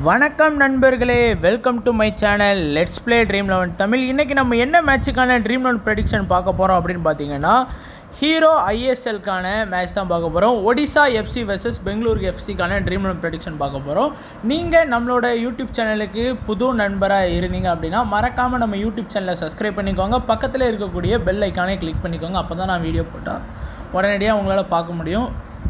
வணக்கம் நண்பர்களே welcome to my channel let's play Dream Eleven Tamil இன்றைக்கி நம்ம என்ன மேட்சுக்கான ட்ரீம் லெவன் ப்ரெடிக்ஷன் பார்க்க போகிறோம் அப்படின்னு பார்த்தீங்கன்னா ஹீரோ ஐஎஸ்எல்கான மேட்ச் தான் பார்க்க போகிறோம் ஒடிசா எஃப்சி vs பெங்களூரு எஃப்சிக்கான ட்ரீம் லெவன் ப்ரெடிக்ஷன் பார்க்க போகிறோம் நீங்கள் நம்மளோட யூடியூப் சேனலுக்கு புது நண்பராக இருந்தீங்க அப்படின்னா மறக்காமல் நம்ம யூடியூப் சேனலை சப்ஸ்கிரைப் பண்ணிக்கோங்க பக்கத்தில் இருக்கக்கூடிய பெல் ஐக்கானே கிளிக் பண்ணிக்கோங்க அப்போ தான் நான் வீடியோ போட்டால் உடனடியாக உங்களால் பார்க்க முடியும்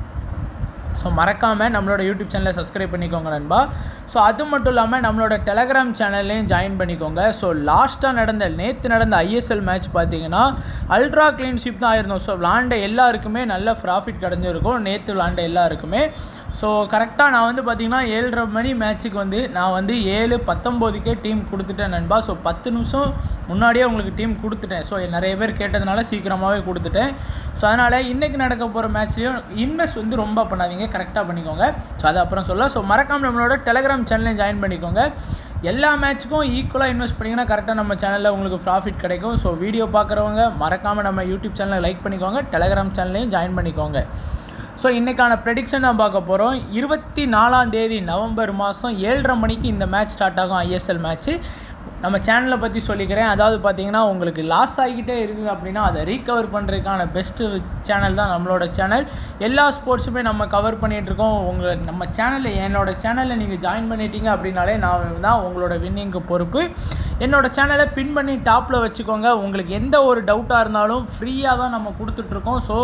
ஸோ மறக்காமல் நம்மளோட யூடியூப் சேனலை சப்ஸ்கிரைப் பண்ணிக்கோங்க நண்பா ஸோ அது மட்டும் இல்லாமல் நம்மளோட டெலகிராம் சேனல்லையும் ஜாயின் பண்ணிக்கோங்க ஸோ லாஸ்ட்டாக நடந்த நேற்று நடந்த ஐஎஸ்எல் மேட்ச் பார்த்தீங்கன்னா அல்ட்ரா க்ளீன்ஷிப் தான் ஆயிருந்தோம் ஸோ விளாண்ட எல்லாருக்குமே நல்ல ப்ராஃபிட் கிடஞ்சிருக்கும் நேற்று விளாண்ட எல்லாருக்குமே ஸோ கரெக்டாக நான் வந்து பார்த்தீங்கன்னா ஏழரை மணி மேட்ச்சுக்கு வந்து நான் வந்து ஏழு பத்தொம்போதுக்கே டீம் கொடுத்துட்டேன் நண்பா ஸோ பத்து நிமிஷம் முன்னாடியே உங்களுக்கு டீம் கொடுத்துட்டேன் ஸோ நிறைய பேர் கேட்டதுனால சீக்கிரமாகவே கொடுத்துட்டேன் ஸோ அதனால் இன்றைக்கி நடக்க போகிற மேட்ச்லேயும் இன்வெஸ்ட் வந்து ரொம்ப பண்ணாதீங்க கரெக்டாக பண்ணிக்கோங்க ஸோ அது அப்புறம் சொல்ல ஸோ மறக்காம நம்மளோட டெலகிராம் சேனலையும் ஜாயின் பண்ணிக்கோங்க எல்லா மேட்ச்சுக்கும் ஈக்குவலாக இன்வெஸ்ட் பண்ணிங்கன்னா கரெக்டாக நம்ம சேனலில் உங்களுக்கு ப்ராஃபிட் கிடைக்கும் ஸோ வீடியோ பார்க்குறவங்க மறக்காமல் நம்ம யூடியூப் சேனலை லைக் பண்ணிக்கோங்க டெலகிராம் சேனலையும் ஜாயின் பண்ணிக்கோங்க ஸோ இன்றைக்கான ப்ரெடிக்ஷன் தான் பார்க்க போகிறோம் இருபத்தி நாலாம் தேதி நவம்பர் மாதம் ஏழரை மணிக்கு இந்த மேட்ச் ஸ்டார்ட் ஆகும் ஐஎஸ்எல் மேட்ச்சு நம்ம சேனலை பற்றி சொல்லிக்கிறேன் அதாவது பார்த்தீங்கன்னா உங்களுக்கு லாஸ் ஆகிக்கிட்டே இருக்குது அப்படின்னா அதை ரீகவர் பண்ணுறதுக்கான பெஸ்ட்டு சேனல் தான் நம்மளோட சேனல் எல்லா ஸ்போர்ட்ஸுமே நம்ம கவர் பண்ணிகிட்ருக்கோம் உங்களை நம்ம சேனலில் என்னோட சேனலில் நீங்கள் ஜாயின் பண்ணிட்டீங்க அப்படின்னாலே நான் தான் உங்களோட வின்னிங்க்கு பொறுப்பு என்னோட சேனலை பின் பண்ணி டாப்பில் வச்சுக்கோங்க உங்களுக்கு எந்த ஒரு டவுட்டாக இருந்தாலும் ஃப்ரீயாக தான் நம்ம கொடுத்துட்ருக்கோம் ஸோ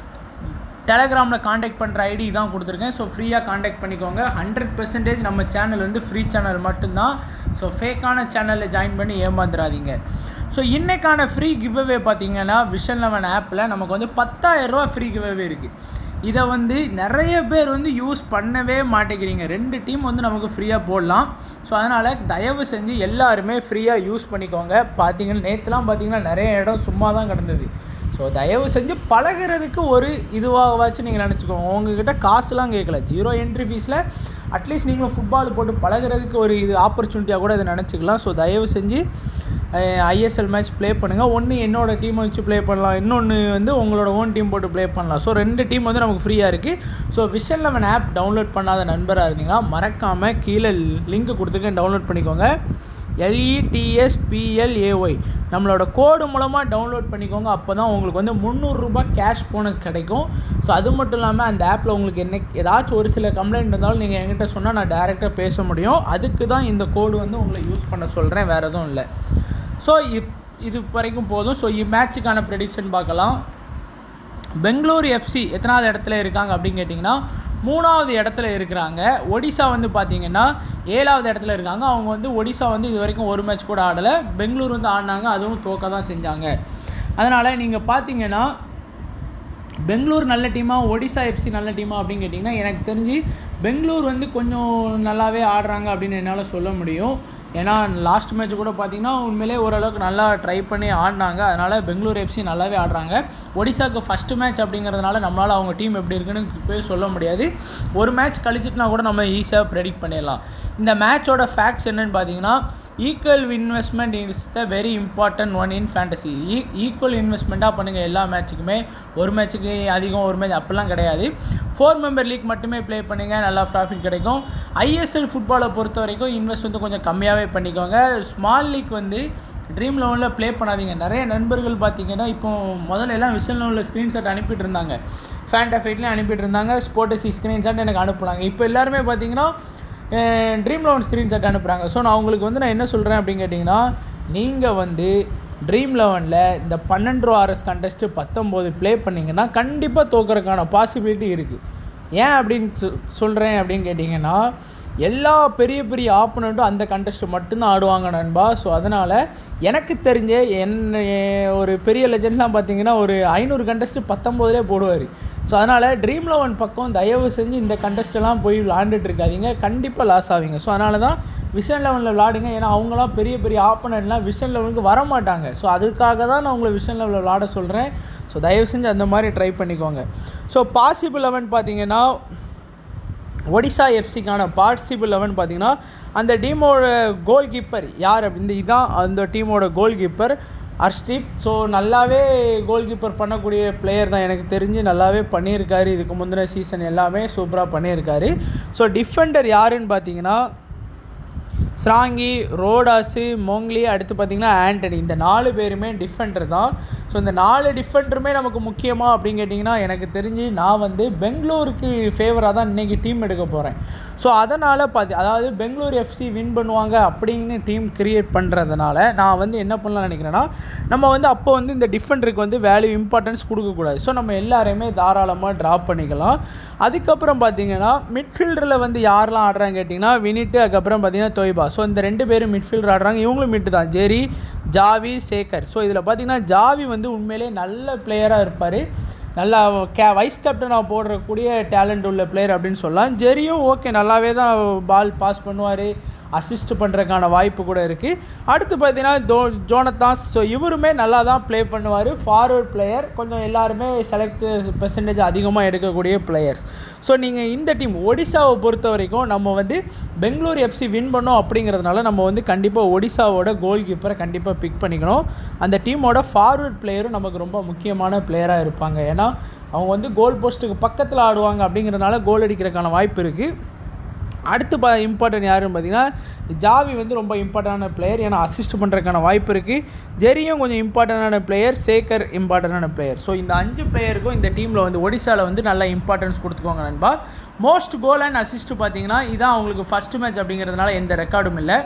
டெலகிராமில் காண்டாக்ட் பண்ணுற ஐடி தான் கொடுத்துருக்கேன் ஸோ ஃப்ரீயாக காண்டாக்ட் பண்ணிக்கோங்க ஹண்ட்ரட் பெர்சன்டேஜ் நம்ம சேனல் வந்து ஃப்ரீ சேனல் மட்டும்தான் ஸோ ஃபேக்கான சேனலில் ஜாயின் பண்ணி ஏமாந்துடாதீங்க ஸோ இன்றைக்கான ஃப்ரீ கிவ்அவே பார்த்தீங்கன்னா விஷன் லெவன் ஆப்பில் நமக்கு வந்து பத்தாயிரரூவா ஃப்ரீ கிவ்அவே இருக்குது இதை வந்து நிறைய பேர் வந்து யூஸ் பண்ணவே மாட்டேங்கிறீங்க ரெண்டு டீம் வந்து நமக்கு ஃப்ரீயாக போடலாம் ஸோ அதனால் தயவு செஞ்சு எல்லாருமே ஃப்ரீயாக யூஸ் பண்ணிக்கோங்க பார்த்தீங்கன்னா நேற்றுலாம் பார்த்தீங்கன்னா நிறைய இடம் சும்மா தான் கிடந்தது ஸோ தயவு செஞ்சு பழகிறதுக்கு ஒரு இதுவாகவாச்சும் நீங்கள் நினச்சிக்கோங்க உங்ககிட்ட காசுலாம் கேட்கல ஜீரோ என்ட்ரி ஃபீஸில் அட்லீஸ்ட் நீங்கள் ஃபுட்பால் போட்டு பழகிறதுக்கு ஒரு இது ஆப்பர்ச்சுனிட்டியாக கூட இதை நினச்சிக்கலாம் ஸோ தயவு செஞ்சு ஐஎஸ்எல் மேட்ச் ப்ளே பண்ணுங்கள் ஒன்று என்னோடய டீமை வச்சு ப்ளே பண்ணலாம் இன்னொன்று வந்து உங்களோட ஓன் டீம் போட்டு ப்ளே பண்ணலாம் ஸோ ரெண்டு டீம் வந்து நமக்கு ஃப்ரீயாக இருக்குது so Vision Eleven app download பண்ணாத நண்பராக இருந்தீங்கன்னா மறக்காமல் கீழே லிங்க் கொடுத்துருக்கேன் டவுன்லோட் பண்ணிக்கோங்க எல்இடிஎஸ்பிஎல்ஏஒய் நம்மளோட கோடு மூலமாக டவுன்லோட் பண்ணிக்கோங்க அப்போ தான் உங்களுக்கு வந்து முந்நூறுரூபா கேஷ் போனஸ் கிடைக்கும் ஸோ அது மட்டும் இல்லாமல் அந்த ஆப்பில் உங்களுக்கு என்ன ஏதாச்சும் ஒரு சில கம்ப்ளைண்ட் இருந்தாலும் நீங்கள் என்கிட்ட சொன்னால் நான் டேரெக்டாக பேச முடியும் அதுக்கு தான் இந்த கோடு வந்து உங்களை யூஸ் பண்ண சொல்கிறேன் வேறு எதுவும் இல்லை ஸோ இப் இது வரைக்கும் போதும் ஸோ மேட்சுக்கான ப்ரெடிக்ஷன் பார்க்கலாம் பெங்களூரு எஃப்சி எத்தனாவது இடத்துல இருக்காங்க அப்படின்னு கேட்டிங்கன்னா மூணாவது இடத்துல இருக்கிறாங்க ஒடிசா வந்து பார்த்தீங்கன்னா ஏழாவது இடத்துல இருக்காங்க அவங்க வந்து ஒடிசா வந்து இது வரைக்கும் ஒரு மேட்ச் கூட ஆடலை பெங்களூர் வந்து ஆடினாங்க அதுவும் தோக்க தான் செஞ்சாங்க அதனால் நீங்கள் பார்த்தீங்கன்னா பெங்களூர் நல்ல டீமா ஒடிசா எஃப்சி நல்ல டீமா அப்படின்னு கேட்டிங்கன்னா எனக்கு தெரிஞ்சு பெங்களூர் வந்து கொஞ்சம் நல்லாவே ஆடுறாங்க அப்படின்னு என்னால் சொல்ல முடியும் ஏன்னா லாஸ்ட் மேட்ச் கூட பார்த்தீங்கன்னா உண்மையிலே ஓரளவுக்கு நல்லா ட்ரை பண்ணி ஆடினாங்க அதனால் பெங்களூர் எஃப்சி நல்லாவே ஆடுறாங்க ஒடிசாவுக்கு ஃபஸ்ட்டு மேட்ச் அப்படிங்கிறதுனால நம்மளால் அவங்க டீம் எப்படி இருக்குன்னு போய் சொல்ல முடியாது ஒரு மேட்ச் கழிச்சிட்டுனா கூட நம்ம ஈஸியாக ப்ரெடிக்ட் பண்ணிடலாம் இந்த மேட்சோட ஃபேக்ட்ஸ் என்னென்னு பார்த்தீங்கன்னா equal investment is the very important one in fantasy ஈ ஈக்குவல் இன்வெஸ்ட்மெண்ட்டாக பண்ணுங்கள் எல்லா மேட்ச்சுக்குமே ஒரு மேட்ச்சுக்கு அதிகம் ஒரு மேட்ச் அப்படிலாம் கிடையாது ஃபோர் மெம்பர் லீக் மட்டுமே ப்ளே பண்ணுங்கள் நல்லா ப்ராஃபிட் கிடைக்கும் ஐஎஸ்எல் ஃபுட்பாலை பொறுத்த வரைக்கும் இன்வெஸ்ட் வந்து கொஞ்சம் கம்மியாகவே பண்ணிக்கோங்க ஸ்மால் லீக் வந்து ட்ரீம் லெவலில் ப்ளே பண்ணாதீங்க நிறைய நண்பர்கள் பார்த்தீங்கன்னா இப்போ முதல்ல எல்லாம் விஷன் லெவலில் ஸ்க்ரீன்ஷாட் அனுப்பிட்டு இருந்தாங்க ஃபேண்டா ஃபைட்லேயும் அனுப்பிட்டு இருந்தாங்க ஸ்போர்ட்டசி ஸ்க்ரீன்ஷாட் எனக்கு அனுப்புனாங்க இப்போ எல்லாருமே பார்த்தீங்கன்னா ட்ரீம் லெவன் ஸ்க்ரீன்ஷாட் அனுப்புகிறாங்க ஸோ நான் உங்களுக்கு வந்து நான் என்ன சொல்கிறேன் அப்படின்னு கேட்டிங்கன்னா நீங்கள் வந்து ட்ரீம் லெவனில் இந்த பன்னெண்டு ரூபா ஆர்எஸ் கண்டெஸ்ட்டு பத்தொம்போது ப்ளே பண்ணிங்கன்னா கண்டிப்பாக தோக்கிறதுக்கான பாசிபிலிட்டி இருக்குது ஏன் அப்படின்னு சொ சொல்கிறேன் அப்படின்னு கேட்டிங்கன்னா எல்லா பெரிய பெரிய ஆப்போனண்ட்டும் அந்த கண்டெஸ்ட் மட்டும்தான் ஆடுவாங்க நண்பா ஸோ அதனால் எனக்கு தெரிஞ்ச என்ன ஒரு பெரிய லெஜெண்ட்லாம் பார்த்தீங்கன்னா ஒரு ஐநூறு கண்டெஸ்ட் பத்தொம்போதுலே போடுவார் ஸோ அதனால் ட்ரீம் லெவன் பக்கம் தயவு செஞ்சு இந்த கண்டெஸ்ட்டெல்லாம் போய் விளாண்டுட்டு இருக்காதீங்க கண்டிப்பாக லாஸ் ஆவீங்க ஸோ அதனால தான் விஷன் லெவனில் விளாடுங்க ஏன்னா அவங்களாம் பெரிய பெரிய ஆப்போனண்ட்லாம் விஷன் லெவலுக்கு வர மாட்டாங்க ஸோ அதுக்காக தான் நான் உங்களை விஷன் லெவலில் விளாட சொல்கிறேன் ஸோ தயவு செஞ்சு அந்த மாதிரி ட்ரை பண்ணிக்கோங்க ஸோ பாசிபிள் லெவன் பார்த்தீங்கன்னா ஒடிசா எஃப்சிக்கான பார்ட்டிசிபிள் லெவன் பார்த்தீங்கன்னா அந்த டீமோட கோல் கீப்பர் யார் அப்படின்னு இதுதான் அந்த டீமோட கோல் கீப்பர் அர்ஷ்தீப் ஸோ நல்லாவே கோல் கீப்பர் பண்ணக்கூடிய பிளேயர் தான் எனக்கு தெரிஞ்சு நல்லாவே பண்ணியிருக்காரு இதுக்கு முந்தின சீசன் எல்லாமே சூப்பராக பண்ணியிருக்காரு ஸோ டிஃபெண்டர் யாருன்னு பார்த்தீங்கன்னா ஸ்ராங்கி ரோடாஸு மோங்லி அடுத்து பார்த்திங்கன்னா ஆண்டனி இந்த நாலு பேருமே டிஃபெண்டர் தான் ஸோ இந்த நாலு டிஃபெண்டருமே நமக்கு முக்கியமாக அப்படின்னு கேட்டிங்கன்னா எனக்கு தெரிஞ்சு நான் வந்து பெங்களூருக்கு ஃபேவராக தான் இன்றைக்கி டீம் எடுக்க போகிறேன் ஸோ அதனால் பார்த்து அதாவது பெங்களூர் எஃப்சி வின் பண்ணுவாங்க அப்படின்னு டீம் கிரியேட் பண்ணுறதுனால நான் வந்து என்ன பண்ணலாம் நினைக்கிறேன்னா நம்ம வந்து அப்போ வந்து இந்த டிஃபெண்டருக்கு வந்து வேல்யூ இம்பார்ட்டன்ஸ் கொடுக்கக்கூடாது ஸோ நம்ம எல்லாரையுமே தாராளமாக ட்ராப் பண்ணிக்கலாம் அதுக்கப்புறம் பார்த்தீங்கன்னா மிட்ஃபீல்டரில் வந்து யாரெல்லாம் ஆடுறாங்க கேட்டிங்கன்னா வினிட்டு அதுக்கப்புறம் பார்த்தீங்கன்னா தொய்பா ஸோ இந்த ரெண்டு பேரும் மிட்ஃபீல்டர் ஆடுறாங்க இவங்களும் மிட்டு தான் ஜெரி ஜாவி சேகர் ஸோ இதில் பார்த்தீங்கன்னா ஜாவி வந்து உண்மையிலே நல்ல பிளேயராக இருப்பார் நல்லா கே வைஸ் கேப்டனாக போடுறக்கூடிய டேலண்ட் உள்ள பிளேயர் அப்படின்னு சொல்லலாம் ஜெரியும் ஓகே நல்லாவே தான் பால் பாஸ் பண்ணுவார் அசிஸ்ட் பண்ணுறதுக்கான வாய்ப்பு கூட இருக்குது அடுத்து பார்த்தீங்கன்னா ஜோ ஜோனத்தாஸ் ஸோ இவருமே நல்லா தான் ப்ளே பண்ணுவார் ஃபார்வர்ட் பிளேயர் கொஞ்சம் எல்லாருமே செலக்ட் பெர்சன்டேஜ் அதிகமாக எடுக்கக்கூடிய பிளேயர்ஸ் ஸோ நீங்கள் இந்த டீம் ஒடிசாவை பொறுத்த வரைக்கும் நம்ம வந்து பெங்களூர் எஃப்சி வின் பண்ணோம் அப்படிங்கிறதுனால நம்ம வந்து கண்டிப்பாக ஒடிசாவோட கோல் கீப்பரை கண்டிப்பாக பிக் பண்ணிக்கணும் அந்த டீமோட ஃபார்வர்ட் பிளேயரும் நமக்கு ரொம்ப முக்கியமான பிளேயராக இருப்பாங்க ஏன்னா அவங்க வந்து கோல் போஸ்ட்டுக்கு பக்கத்தில் ஆடுவாங்க அப்படிங்கிறதுனால கோல் அடிக்கிறதுக்கான வாய்ப்பு இருக்குது அடுத்து பா இம்பார்ட்டன்ட் யாருன்னு பார்த்தீங்கன்னா ஜாவி வந்து ரொம்ப இம்பார்ட்டண்டான பிளேயர் ஏன்னா அசிஸ்ட் பண்ணுறதுக்கான வாய்ப்பு இருக்குது ஜெரியும் கொஞ்சம் இம்பார்ட்டண்டான பிளேயர் சேகர் இம்பார்ட்டண்டான பிளேயர் ஸோ இந்த அஞ்சு பிளேயருக்கும் இந்த டீமில் வந்து ஒடிசாவில் வந்து நல்ல இம்பார்ட்டன்ஸ் கொடுத்துக்கோங்க நண்பா மோஸ்ட் கோல் அண்ட் அசிஸ்ட் பார்த்தீங்கன்னா இதான் அவங்களுக்கு ஃபஸ்ட் மேட்ச் அப்படிங்கிறதுனால எந்த ரெக்கார்டும் இல்லை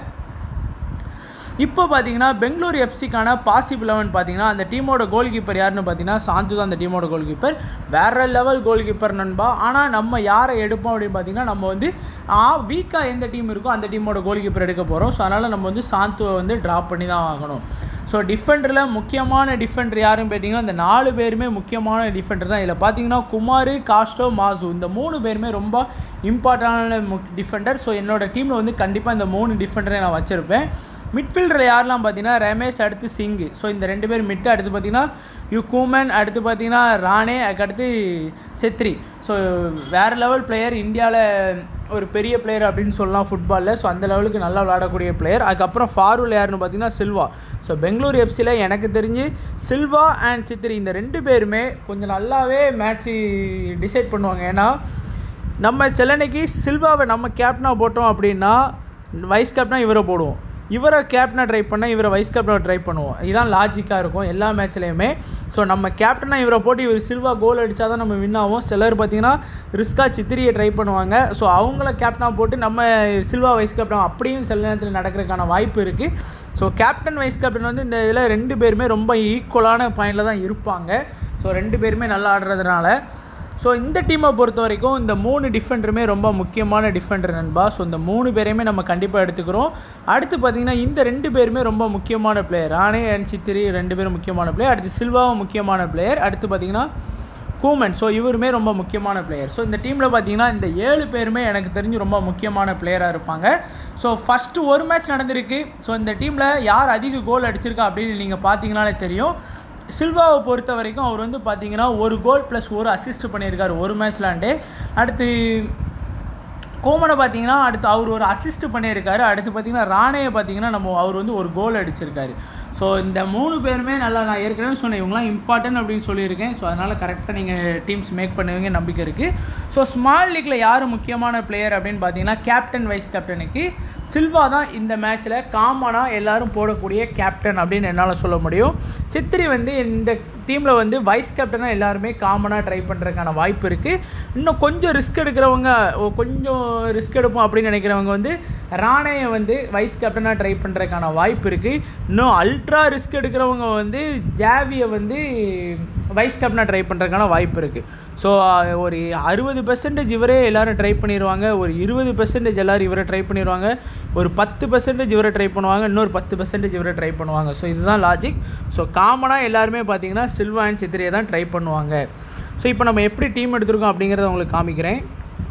இப்போ பார்த்தீங்கன்னா பெங்களூர் எஃப்சிக்கான பாசிபிள் லெவன் பார்த்தீங்கன்னா அந்த டீமோட கோல் கீப்பர் யாருன்னு பார்த்தீங்கன்னா சாந்து தான் அந்த டீமோட கோல் கீப்பர் வேற லெவல் கோல் கீப்பர் நண்பா ஆனால் நம்ம யாரை எடுப்போம் அப்படின்னு பார்த்தீங்கன்னா நம்ம வந்து வீக்காக எந்த டீம் இருக்கோ அந்த டீமோட கோல் கீப்பர் எடுக்க போகிறோம் ஸோ அதனால் நம்ம வந்து சாந்துவை வந்து ட்ராப் பண்ணி தான் ஆகணும் ஸோ டிஃபெண்டரில் முக்கியமான டிஃபெண்டர் யாருன்னு பார்த்தீங்கன்னா இந்த நாலு பேருமே முக்கியமான டிஃபெண்டர் தான் இதில் பார்த்தீங்கன்னா குமார் காஸ்டோ மாசு இந்த மூணு பேருமே ரொம்ப இம்பார்ட்டண்டான டிஃபெண்டர் ஸோ என்னோடய டீமில் வந்து கண்டிப்பாக இந்த மூணு டிஃபெண்டரை நான் வச்சுருப்பேன் மிட்ஃபீல்டரில் யாரெல்லாம் பார்த்தீங்கன்னா ரமேஷ் அடுத்து சிங்கு ஸோ இந்த ரெண்டு பேர் மிட்டு அடுத்து பார்த்தீங்கன்னா யூ கூமன் அடுத்து பார்த்தீங்கன்னா ராணே அதுக்கடுத்து செத்ரி ஸோ வேறு லெவல் பிளேயர் இந்தியாவில் ஒரு பெரிய பிளேயர் அப்படின்னு சொல்லலாம் ஃபுட்பாலில் ஸோ அந்த லெவலுக்கு நல்லா விளையாடக்கூடிய பிளேயர் அதுக்கப்புறம் ஃபார்வர்டில் யாருன்னு பார்த்தீங்கன்னா சில்வா ஸோ பெங்களூர் எஃப்சியில் எனக்கு தெரிஞ்சு சில்வா அண்ட் சித்ரி இந்த ரெண்டு பேருமே கொஞ்சம் நல்லாவே மேட்ச்சு டிசைட் பண்ணுவாங்க ஏன்னா நம்ம சிலனைக்கு சில்வாவை நம்ம கேப்டனாக போட்டோம் அப்படின்னா வைஸ் கேப்டனாக இவரை போடுவோம் இவரை கேப்டனாக ட்ரை பண்ணால் இவரை வைஸ் கேப்டனாக ட்ரை பண்ணுவோம் இதுதான் லாஜிக்காக இருக்கும் எல்லா மேட்ச்லேயுமே ஸோ நம்ம கேப்டனாக இவரை போட்டு இவர் சில்வா கோல் அடித்தா தான் நம்ம வின் ஆகும் சிலர் பார்த்தீங்கன்னா ரிஸ்காக சித்திரியை ட்ரை பண்ணுவாங்க ஸோ அவங்கள கேப்டனாக போட்டு நம்ம சில்வா வைஸ் கேப்டன் அப்படியும் சில நேரத்தில் நடக்கிறதுக்கான வாய்ப்பு இருக்குது ஸோ கேப்டன் வைஸ் கேப்டன் வந்து இந்த இதில் ரெண்டு பேருமே ரொம்ப ஈக்குவலான பாயிண்டில் தான் இருப்பாங்க ஸோ ரெண்டு பேருமே நல்லா ஆடுறதுனால ஸோ இந்த டீமை பொறுத்த வரைக்கும் இந்த மூணு டிஃபெண்டருமே ரொம்ப முக்கியமான டிஃபெண்டர் நண்பா ஸோ இந்த மூணு பேரையுமே நம்ம கண்டிப்பாக எடுத்துக்கிறோம் அடுத்து பார்த்தீங்கன்னா இந்த ரெண்டு பேருமே ரொம்ப முக்கியமான பிளேயர் ராணே அண்ட் சித்திரி ரெண்டு பேரும் முக்கியமான பிளேயர் அடுத்து சில்வாவும் முக்கியமான பிளேயர் அடுத்து பார்த்தீங்கன்னா கூமன் ஸோ இவருமே ரொம்ப முக்கியமான பிளேயர் ஸோ இந்த டீமில் பார்த்தீங்கன்னா இந்த ஏழு பேருமே எனக்கு தெரிஞ்சு ரொம்ப முக்கியமான பிளேயராக இருப்பாங்க ஸோ ஃபஸ்ட்டு ஒரு மேட்ச் நடந்திருக்கு ஸோ இந்த டீமில் யார் அதிக கோல் அடிச்சிருக்கா அப்படின்னு நீங்கள் பார்த்தீங்கனாலே தெரியும் சில்வாவை பொறுத்த வரைக்கும் அவர் வந்து பார்த்தீங்கன்னா ஒரு கோல் ப்ளஸ் ஒரு அசிஸ்ட் பண்ணியிருக்காரு ஒரு மேட்ச்லாண்டே அடுத்து கோமனை பார்த்தீங்கன்னா அடுத்து அவர் ஒரு அசிஸ்ட் பண்ணியிருக்காரு அடுத்து பார்த்தீங்கன்னா ராணையை பார்த்தீங்கன்னா நம்ம அவர் வந்து ஒரு கோல் அடிச்சிருக்காரு ஸோ இந்த மூணு பேருமே நல்லா நான் ஏற்கனவே சொன்னேன் இவங்களாம் இம்பார்ட்டன்ட் அப்படின்னு சொல்லியிருக்கேன் ஸோ அதனால் கரெக்டாக நீங்கள் டீம்ஸ் மேக் பண்ணுவீங்க நம்பிக்கை இருக்குது ஸோ ஸ்மால் லீக்கில் யார் முக்கியமான பிளேயர் அப்படின்னு பார்த்தீங்கன்னா கேப்டன் வைஸ் கேப்டனுக்கு சில்வா தான் இந்த மேட்ச்சில் காமனாக எல்லாரும் போடக்கூடிய கேப்டன் அப்படின்னு என்னால் சொல்ல முடியும் சித்திரி வந்து இந்த டீமில் வந்து வைஸ் கேப்டனாக எல்லாருமே காமனாக ட்ரை பண்ணுறதுக்கான வாய்ப்பு இருக்குது இன்னும் கொஞ்சம் ரிஸ்க் எடுக்கிறவங்க ஓ, கொஞ்சம் ரிஸ்க் எடுப்போம் அப்படின்னு நினைக்கிறவங்க வந்து ராணையை வந்து வைஸ் கேப்டனாக ட்ரை பண்ணுறதுக்கான வாய்ப்பு இருக்குது இன்னும் அல்ட்ரா ரிஸ்க் எடுக்கிறவங்க வந்து ஜாவியை வந்து வைஸ் கேப்டனாக ட்ரை பண்ணுறதுக்கான வாய்ப்பு இருக்குது ஸோ ஒரு அறுபது பெர்சன்டேஜ் இவரே எல்லாரும் ட்ரை பண்ணிடுவாங்க ஒரு இருபது பெர்சன்டேஜ் எல்லோரும் இவரை ட்ரை பண்ணிடுவாங்க ஒரு பத்து பெர்சன்டேஜ் இவரை ட்ரை பண்ணுவாங்க இன்னொரு பத்து பெர்சன்டேஜ் இவரை ட்ரை பண்ணுவாங்க ஸோ இதுதான் லாஜிக் ஸோ காமனாக எல்லாருமே பார்த்தீங்கன்னா சில்வா அண்ட் சித்திரியை தான் ட்ரை பண்ணுவாங்க ஸோ இப்போ நம்ம எப்படி டீம் எடுத்திருக்கோம் அப்படிங்கிறத உங்களுக்கு காமிக்கிறேன்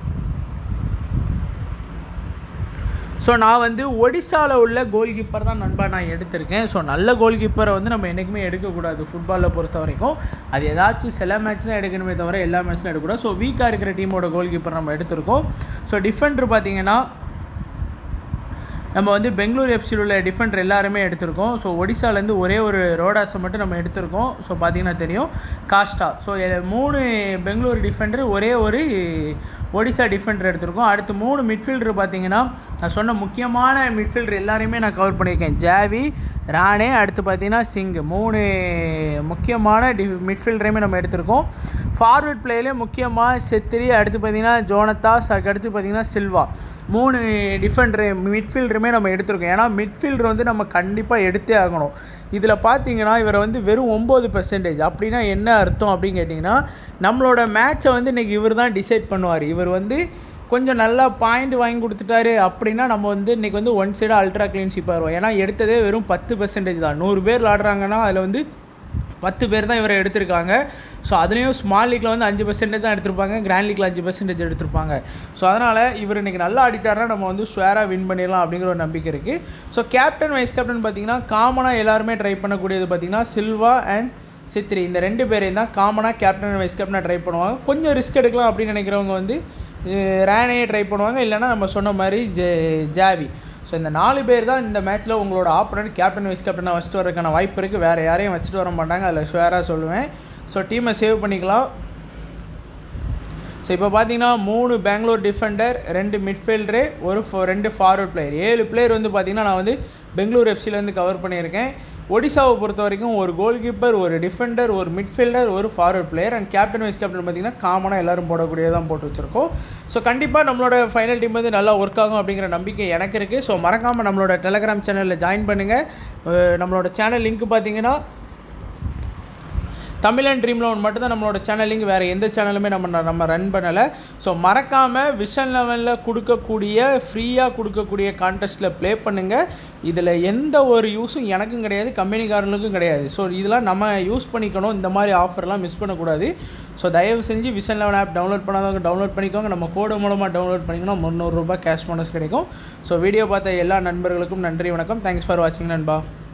ஸோ நான் வந்து ஒடிசாவில் உள்ள கோல் கீப்பர் தான் நண்பா நான் எடுத்திருக்கேன் ஸோ நல்ல கோல் கீப்பரை வந்து நம்ம என்றைக்குமே எடுக்கக்கூடாது ஃபுட்பாலில் பொறுத்த வரைக்கும் அது ஏதாச்சும் சில மேட்ச் தான் எடுக்கணுமே தவிர எல்லா மேட்ச்லையும் எடுக்கக்கூடாது ஸோ வீக்காக இருக்கிற டீமோட கோல் கீப்பர் நம்ம எடுத்திருக்கோம் ஸோ டிஃபெண்டர் பார்த்தீங்கன்னா நம்ம வந்து பெங்களூர் எஃப்சியில் உள்ள டிஃபெண்டர் எல்லாருமே எடுத்திருக்கோம் ஸோ ஒடிசாலேருந்து ஒரே ஒரு ரோடாஸை மட்டும் நம்ம எடுத்திருக்கோம் ஸோ பார்த்தீங்கன்னா தெரியும் காஸ்டா ஸோ மூணு பெங்களூர் டிஃபெண்டர் ஒரே ஒரு ஒடிசா டிஃபெண்டர் எடுத்திருக்கோம் அடுத்து மூணு மிட்ஃபீல்டர் பார்த்தீங்கன்னா நான் சொன்ன முக்கியமான மிட்ஃபீல்டர் எல்லாரையுமே நான் கவர் பண்ணியிருக்கேன் ஜாவி ராணே அடுத்து பார்த்தீங்கன்னா சிங் மூணு முக்கியமான டி மிட்ஃபீல்டரையுமே நம்ம எடுத்திருக்கோம் ஃபார்வர்ட் பிளேயர்லேயே முக்கியமாக செத்திரி அடுத்து பார்த்தீங்கன்னா ஜோனத்தாஸ் அதுக்கடுத்து பார்த்தீங்கன்னா சில்வா மூணு டிஃபெண்டர் மிட்ஃபீல்டருமே நம்ம எடுத்திருக்கோம் ஏன்னா மிட்ஃபீல்டர் வந்து நம்ம கண்டிப்பாக எடுத்தே ஆகணும் இதில் பார்த்தீங்கன்னா இவரை வந்து வெறும் ஒம்பது பெர்சன்டேஜ் அப்படின்னா என்ன அர்த்தம் அப்படின்னு கேட்டிங்கன்னா நம்மளோட மேட்சை வந்து இன்றைக்கி இவர் தான் டிசைட் பண்ணுவார் இவர் வந்து கொஞ்சம் நல்லா பாயிண்ட் வாங்கி கொடுத்துட்டாரு அப்படின்னா நம்ம வந்து இன்றைக்கி வந்து ஒன் சைடாக அல்ட்ரா கிளீன்ஷிப் வருவோம் ஏன்னா எடுத்ததே வெறும் பத்து பெர்சன்டேஜ் தான் நூறு பேர் விளாடுறாங்கன்னா அதில் வந்து பத்து பேர் தான் இவரை எடுத்திருக்காங்க ஸோ அதுலேயும் ஸ்மால் லீக்கில் வந்து அஞ்சு பர்சன்டேஜ் தான் எடுத்திருப்பாங்க கிராண்ட் லீக்கில் அஞ்சு பர்சன்டேஜ் எடுத்திருப்பாங்க ஸோ அதனால் இவர் இன்றைக்கி நல்லா ஆடிட்டார்னா நம்ம வந்து ஸ்வேராக வின் பண்ணிடலாம் அப்படிங்கிற ஒரு நம்பிக்கை இருக்குது ஸோ கேப்டன் வைஸ் கேப்டன் பார்த்தீங்கன்னா காமனாக எல்லாருமே ட்ரை பண்ணக்கூடியது பார்த்தீங்கன்னா சில்வா அண்ட் சித்ரி இந்த ரெண்டு பேரையும் தான் காமனாக கேப்டன் வைஸ் கேப்டனாக ட்ரை பண்ணுவாங்க கொஞ்சம் ரிஸ்க் எடுக்கலாம் அப்படின்னு நினைக்கிறவங்க வந்து ரேனையே ட்ரை பண்ணுவாங்க இல்லைனா நம்ம சொன்ன மாதிரி ஜே ஜாவி ஸோ இந்த நாலு பேர் தான் இந்த மேட்ச்சில் உங்களோட ஆப்பனண்ட் கேப்டன் வைஸ் கேப்டனாக வச்சுட்டு வரதுக்கான வாய்ப்பு இருக்குது வேறு யாரையும் வச்சுட்டு வர மாட்டாங்க அதில் ஷுவராக சொல்லுவேன் ஸோ டீமை சேவ் பண்ணிக்கலாம் ஸோ இப்போ பார்த்தீங்கன்னா மூணு பெங்களூர் டிஃபெண்டர் ரெண்டு மிட்ஃபீல்டரு ஒரு ஃபோ ரெண்டு ஃபார்வர்ட் பிளேயர் ஏழு பிளேயர் வந்து பார்த்தீங்கன்னா நான் வந்து பெங்களூர் எஃப்சிலேருந்து கவர் பண்ணியிருக்கேன் ஒடிசாவை பொறுத்த வரைக்கும் ஒரு கோல் கீப்பர் ஒரு டிஃபெண்டர் ஒரு மிட்ஃபீல்டர் ஒரு forward player and captain vice captain பார்த்தீங்கன்னா காமனாக எல்லாரும் போடக்கூடியதான் போட்டு வச்சுருக்கோம் ஸோ கண்டிப்பாக நம்மளோட ஃபைனல் டீம் வந்து நல்லா ஒர்க் ஆகும் அப்படிங்கிற நம்பிக்கை எனக்கு இருக்குது ஸோ மறக்காமல் நம்மளோட டெலகிராம் சேனலில் ஜாயின் பண்ணுங்கள் நம்மளோட சேனல் லிங்க் பார்த்தீங்கன்னா தமிழன் ட்ரீம் லெவன் மட்டும் தான் நம்மளோட சேனல் லிங்க் வேறு எந்த சேனலுமே நம்ம நம்ம ரன் பண்ணலை ஸோ மறக்காமல் விஷன் லெவலில் கொடுக்கக்கூடிய ஃப்ரீயாக கொடுக்கக்கூடிய கான்டெஸ்ட்டில் ப்ளே பண்ணுங்கள் இதில் எந்த ஒரு யூஸும் எனக்கும் கிடையாது கம்பெனிக்காரங்களுக்கும் கிடையாது ஸோ இதெல்லாம் நம்ம யூஸ் பண்ணிக்கணும் இந்த மாதிரி ஆஃபர்லாம் மிஸ் பண்ணக்கூடாது ஸோ தயவு செஞ்சு விஷன் லெவன் ஆப் டவுன்லோட் பண்ணாதவங்க டவுன்லோட் பண்ணிக்கோங்க நம்ம கோடு மூலமாக டவுன்லோட் பண்ணிக்கணும் முந்நூறுரூபா கேஷ் போனஸ் கிடைக்கும் ஸோ வீடியோ பார்த்த எல்லா நண்பர்களுக்கும் நன்றி வணக்கம் தேங்க்ஸ் ஃபார் வாட்சிங் நண்பா